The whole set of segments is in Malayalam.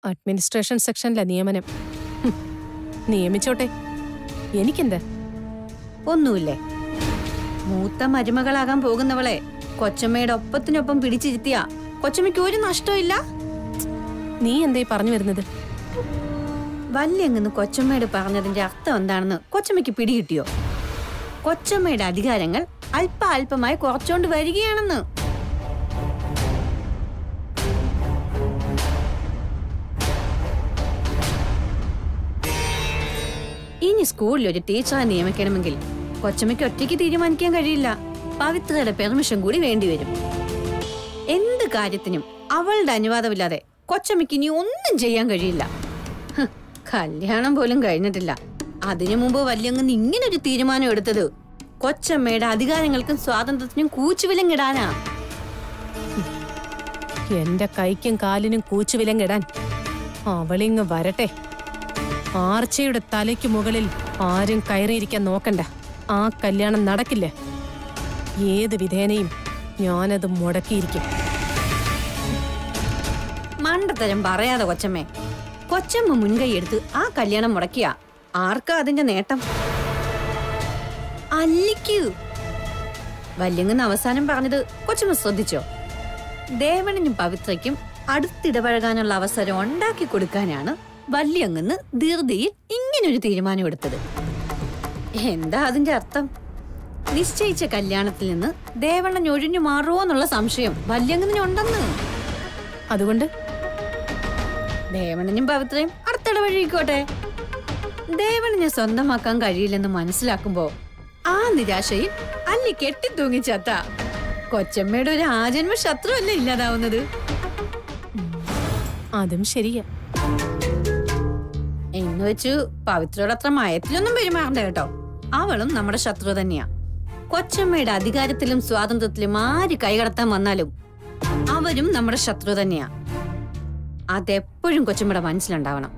അഡ്മിനിസ്ട്രേഷൻ സെക്ഷനിലെ നിയമനം ഹും, നിയമിച്ചോട്ടെ എനിക്കെന്താ ഒന്നുമില്ലേ മൂത്ത മരുമകളാകാൻ പോകുന്നവളെ കൊച്ചമ്മയുടെ ഒപ്പത്തിനൊപ്പം പിടിച്ചിരുത്തിയ കൊച്ചമ്മയ്ക്ക് ഒരു നഷ്ടമില്ല നീ എന്തേ പറഞ്ഞു വരുന്നത് വല്യങ്ങന്ന് കൊച്ചമ്മയോട് പറഞ്ഞതിന്റെ അർത്ഥം എന്താണെന്ന് കൊച്ചമ്മയ്ക്ക് പിടികിട്ടിയോ കൊച്ചമ്മയുടെ അധികാരങ്ങൾ അല്പ അല്പമായി കുറച്ചോണ്ട് വരികയാണെന്ന് ഇനി സ്കൂളിൽ ഒരു ടീച്ചറെ നിയമിക്കണമെങ്കിൽ കൊച്ചമ്മയ്ക്ക് ഒറ്റയ്ക്ക് തീരുമാനിക്കാൻ കഴിയില്ല പവിത്രയുടെ പെർമിഷൻ കൂടി വേണ്ടിവരും എന്ത് കാര്യത്തിനും അവളുടെ അനുവാദമില്ലാതെ കൊച്ചമ്മയ്ക്ക് ഇനി ഒന്നും ചെയ്യാൻ കഴിയില്ല ഹ്, കല്യാണം പോലും കഴിഞ്ഞിട്ടില്ല അതിനു മുമ്പ് വല്യങ്ങന്ന് ഇങ്ങനൊരു തീരുമാനം എടുത്തത് കൊച്ചമ്മയുടെ അധികാരങ്ങൾക്കും സ്വാതന്ത്ര്യത്തിനും കൂച്ചുവിലങ്ങിടാനാ എന്റെ കൈക്കും കാലിനും കൂച്ചുവിലങ്ങിടാൻ അവളിങ്ങ് വരട്ടെ ആർച്ചയുടെ തലയ്ക്ക് മുകളിൽ ആരും കയറിയിരിക്കാൻ നോക്കണ്ട ആ കല്യാണം നടക്കില്ല ഏത് വിധേനയും ഞാനത് മുടക്കിയിരിക്കും മണ്ടത്തരം പറയാതെ കൊച്ചമ്മേ കൊച്ചമ്മ മുൻകൈയെടുത്ത് ആ കല്യാണം മുടക്കിയ ആർക്കാ അതിന്റെ നേട്ടം അല്ലിക്കൂ വല്യങ്ങന്ന് അവസാനം പറഞ്ഞത് കൊച്ചമ്മ ശ്രദ്ധിച്ചോ ദേവണനും പവിത്രയ്ക്കും അടുത്തിടപഴകാനുള്ള അവസരം ഉണ്ടാക്കി കൊടുക്കാനാണ് വല്യങ്ങന്ന് ധീർതിയിൽ ഇങ്ങനൊരു തീരുമാനം എടുത്തത് എന്താ അതിന്റെ അർത്ഥം നിശ്ചയിച്ച കല്യാണത്തിൽ നിന്ന് ദേവണ്ണൻ ഒഴിഞ്ഞു മാറുമോ എന്നുള്ള സംശയം വല്യങ്ങനുണ്ടെന്ന് അതുകൊണ്ട് ദേവണനും പവിത്രയും അടുത്തിടവഴിക്കോട്ടെ ദേവണിനെ സ്വന്തമാക്കാൻ കഴിയില്ലെന്ന് മനസ്സിലാക്കുമ്പോ ആ നിരാശയിൽ അല്ലി കെട്ടിത്തൂങ്ങി ചത്ത കൊച്ചമ്മയുടെ ഒരു ആജന്മ ശത്രുവല്ലേ ഇല്ലാതാവുന്നത് അതും ശരിയാ എന്ന് വെച്ചു പവിത്രയോട് അത്ര മയത്തിലൊന്നും പെരുമാറണ്ട കേട്ടോ അവളും നമ്മുടെ ശത്രു തന്നെയാ കൊച്ചമ്മയുടെ അധികാരത്തിലും സ്വാതന്ത്ര്യത്തിലും ആര് കൈകടത്താൻ വന്നാലും അവരും നമ്മുടെ ശത്രു തന്നെയാ അതെപ്പോഴും കൊച്ചമ്മയുടെ മനസ്സിലുണ്ടാവണം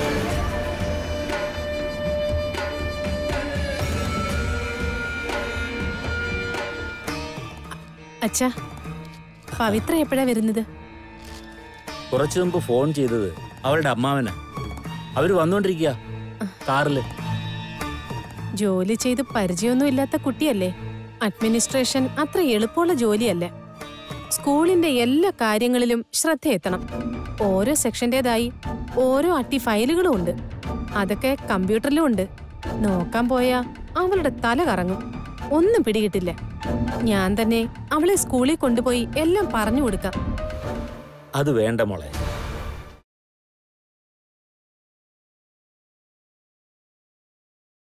അച്ഛാ പവിത്ര എപ്പോഴാ വരുന്നത് കുറച്ചു മുമ്പ് ഫോൺ ചെയ്തത് അവളുടെ അമ്മാവനാ അവര് വന്നോണ്ടിരിക്കുക കാറില് ജോലി ചെയ്ത് പരിചയമൊന്നും ഇല്ലാത്ത കുട്ടിയല്ലേ അഡ്മിനിസ്ട്രേഷൻ അത്ര എളുപ്പമുള്ള ജോലിയല്ല സ്കൂളിന്റെ എല്ലാ കാര്യങ്ങളിലും ശ്രദ്ധയെത്തണം ഓരോ സെക്ഷന്റേതായി ഓരോ അട്ടി ഫയലുകളും ഉണ്ട് അതൊക്കെ കമ്പ്യൂട്ടറിലും ഉണ്ട് നോക്കാൻ പോയാ അവളുടെ തല കറങ്ങും ഒന്നും പിടികിട്ടില്ല ഞാൻ തന്നെ അവളെ സ്കൂളിൽ കൊണ്ടുപോയി എല്ലാം പറഞ്ഞു കൊടുക്കാം അത് വേണ്ട മോളെ